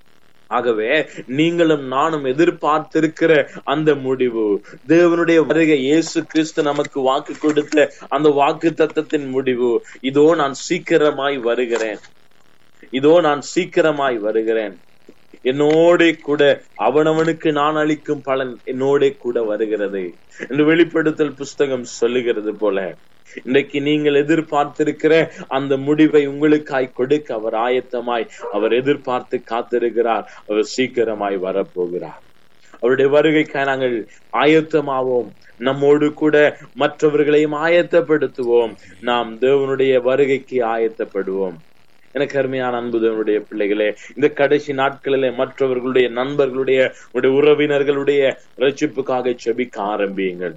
ஆகவே நீங்களும் நானும் எதிர்பார்த்திருக்கிற அந்த முடிவு தேவனுடைய வருகை இயேசு கிறிஸ்து நமக்கு வாக்கு கொடுத்த அந்த வாக்கு தத்தத்தின் முடிவு இதோ நான் சீக்கிரமாய் வருகிறேன் இதோ நான் சீக்கிரமாய் வருகிறேன் என்னோட கூட அவனவனுக்கு நான் அளிக்கும் பலன் என்னோட கூட வருகிறது என்று வெளிப்படுத்தல் புஸ்தகம் சொல்லுகிறது போல இன்றைக்கு நீங்கள் எதிர்பார்த்திருக்கிற அந்த முடிவை உங்களுக்காய் கொடுக்க அவர் ஆயத்தமாய் அவர் எதிர்பார்த்து காத்திருக்கிறார் அவர் சீக்கிரமாய் வரப்போகிறார் அவருடைய வருகைக்காய் நாங்கள் ஆயத்தமாவோம் நம்மோடு கூட மற்றவர்களையும் ஆயத்தப்படுத்துவோம் நாம் தேவனுடைய வருகைக்கு ஆயத்தப்படுவோம் எனக்கு அருமையான அன்பு தேவனுடைய பிள்ளைகளே இந்த கடைசி நாட்களிலே மற்றவர்களுடைய நண்பர்களுடைய உங்களுடைய உறவினர்களுடைய ரட்சிப்புக்காக செபிக்க ஆரம்பியுங்கள்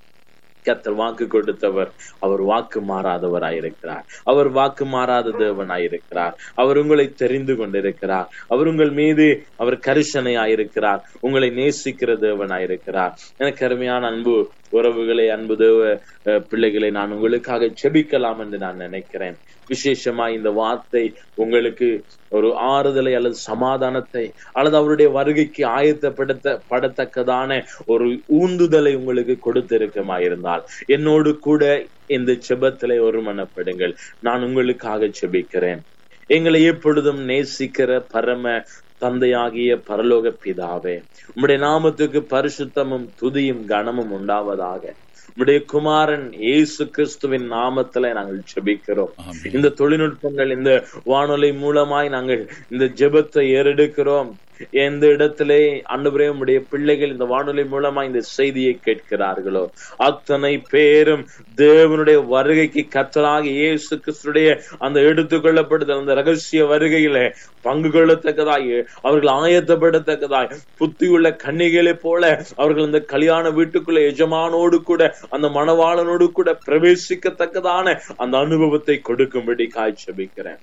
கத்தர் வாக்கு கொடுத்தவர் அவர் வாக்கு மாறாதவராயிருக்கிறார் அவர் வாக்கு மாறாத தேவனாயிருக்கிறார் அவர் உங்களை தெரிந்து கொண்டிருக்கிறார் அவர் உங்கள் மீது அவர் கரிசனையாயிருக்கிறார் உங்களை நேசிக்கிற தேவனாயிருக்கிறார் எனக்கு அருமையான அன்பு உறவுகளை அன்பு தேவ அஹ், பிள்ளைகளை நான் உங்களுக்காக செபிக்கலாம் என்று நான் நினைக்கிறேன் விசேஷமா இந்த வார்த்தை உங்களுக்கு ஒரு ஆறுதலை அல்லது சமாதானத்தை அல்லது அவருடைய வருகைக்கு ஆயத்தப்படுத்த படத்தக்கதான ஒரு ஊந்துதலை உங்களுக்கு கொடுத்திருக்கமாயிருந்தால் என்னோடு கூட இந்த செபத்திலே ஒருமனப்படுங்கள் நான் உங்களுக்காக செபிக்கிறேன் எங்களை எப்பொழுதும் நேசிக்கிற பரம தந்தையாகிய பரலோக பிதாவே உம்முடைய நாமத்துக்கு பரிசுத்தமும் துதியும் கனமும் உண்டாவதாக உம்முடைய குமாரன் இயேசு கிறிஸ்துவின் நாமத்துல நாங்கள் ஜெபிக்கிறோம் ஆமென். இந்த தொழில்நுட்பங்கள் இந்த வானொலி மூலமாய் நாங்கள் இந்த ஜெபத்தை ஏறெடுக்கிறோம் எந்த இடத்திலே அன்றுவரே உடைய பிள்ளைகள் இந்த வானொலி மூலமா இந்த செய்தியை கேட்கிறார்களோ அத்தனை பேரும் தேவனுடைய வருகைக்கு கத்தராக இயேசு கிறிஸ்துடைய அந்த எடுத்துக்கொள்ளப்படுதல் அந்த ரகசிய வருகையில பங்கு கொள்ளத்தக்கதாய் அவர்கள் ஆயத்தப்படத்தக்கதாய் புத்தியுள்ள கன்னிகளை போல அவர்கள் இந்த கல்யாண வீட்டுக்குள்ள எஜமானோடு கூட அந்த மணவாளனோடு கூட பிரவேசிக்கத்தக்கதான அந்த அனுபவத்தை கொடுக்கும்படி காய்ச்சபிக்கிறேன்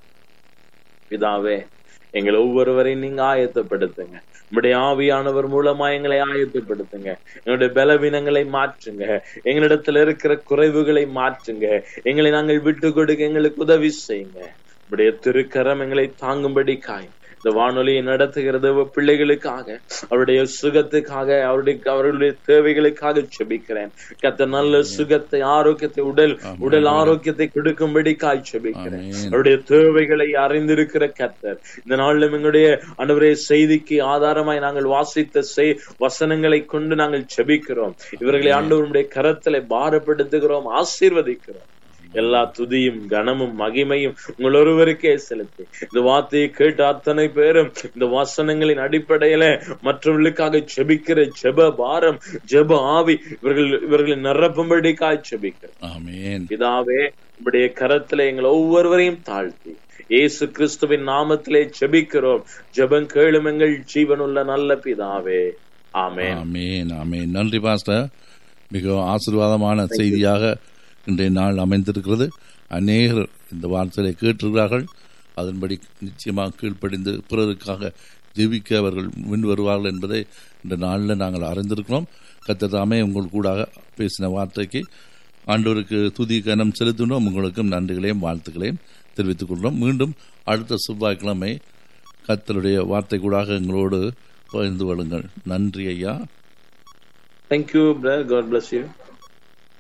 பிதாவே எங்களை ஒவ்வொருவரையும் நீங்க ஆயத்தப்படுத்துங்க உம்முடைய ஆவியானவர் மூலமா எங்களை ஆயத்தப்படுத்துங்க எங்களுடைய பலவீனங்களை மாற்றுங்க எங்களிடத்துல இருக்கிற குறைவுகளை மாற்றுங்க எங்களை நாங்கள் விட்டு கொடுக்க எங்களுக்கு உதவி செய்யுங்க உம்முடைய திருக்கரம் எங்களை தாங்கும்படி காய் இந்த வானொலியை நடத்துகிற தேவ பிள்ளைகளுக்காக அவருடைய சுகத்துக்காக அவருடைய அவர்களுடைய தேவைகளுக்காக செபிக்கிறேன் கத்த நல்ல சுகத்தை ஆரோக்கியத்தை உடல் உடல் ஆரோக்கியத்தை கொடுக்கும்படி காய் செபிக்கிறேன் ஆமென். அவருடைய தேவைகளை அறிந்திருக்கிற கத்தர் இந்த நாளிலும் எங்களுடைய அன்றுவரே செய்திக்கு ஆதாரமாய் நாங்கள் வாசித்த செய் வசனங்களை கொண்டு நாங்கள் செபிக்கிறோம் இவர்களை ஆண்டவருடைய கரத்திலே பாரப்படுத்துகிறோம் ஆசீர்வதிக்கிறோம் எல்லா துதியும் கனமும் மகிமையும் உங்கள் ஒருவருக்கே செலுத்தி இந்த வார்த்தையை கேட்ட அத்தனை பேரும் இந்த வசனங்களின் அடிப்படையில மற்றவர்களுக்காக செபிக்கிற ஜெப பாரம் ஜெப ஆவி இவர்கள் இவர்களை நிரப்பும்படிக்காய் செபிக்கிறோம் ஆமென் பிதாவே உம்முடைய கரத்துல எங்களை ஒவ்வொருவரையும் தாழ்த்தி இயேசு கிறிஸ்துவின் நாமத்திலே ஜெபிக்கிறோம் ஜெபம் கேளும் எங்கள் ஜீவனுள்ள நல்ல பிதாவே ஆமென் ஆமென் ஆமென் நன்றி பாஸ்டர் மிகவும் ஆசீர்வாதமான செய்தியாக இன்றைய நாள் அமைந்திருக்கிறது அநேகர் இந்த வார்த்தையை கேட்டிருக்கிறார்கள் அதன்படி நிச்சயமாக கீழ்ப்படிந்து பிறருக்காக ஜெபிக்க அவர்கள் முன் வருவார்கள் என்பதை இந்த நாளில் நாங்கள் அறிந்திருக்கிறோம் கத்ததாமே உங்கள் கூட பேசின வார்த்தைக்கு ஆண்டவருக்கு துதி கனம் செலுத்தினோம் உங்களுக்கும் நன்றிகளையும் வாழ்த்துக்களையும் தெரிவித்துக் கொள்கிறோம் மீண்டும் அடுத்த செவ்வாய்க்கிழமை கத்தருடைய வார்த்தை கூடாக எங்களோடு பகிர்ந்து கொள்ளுங்கள் நன்றி ஐயா Thank you, brother. God bless you.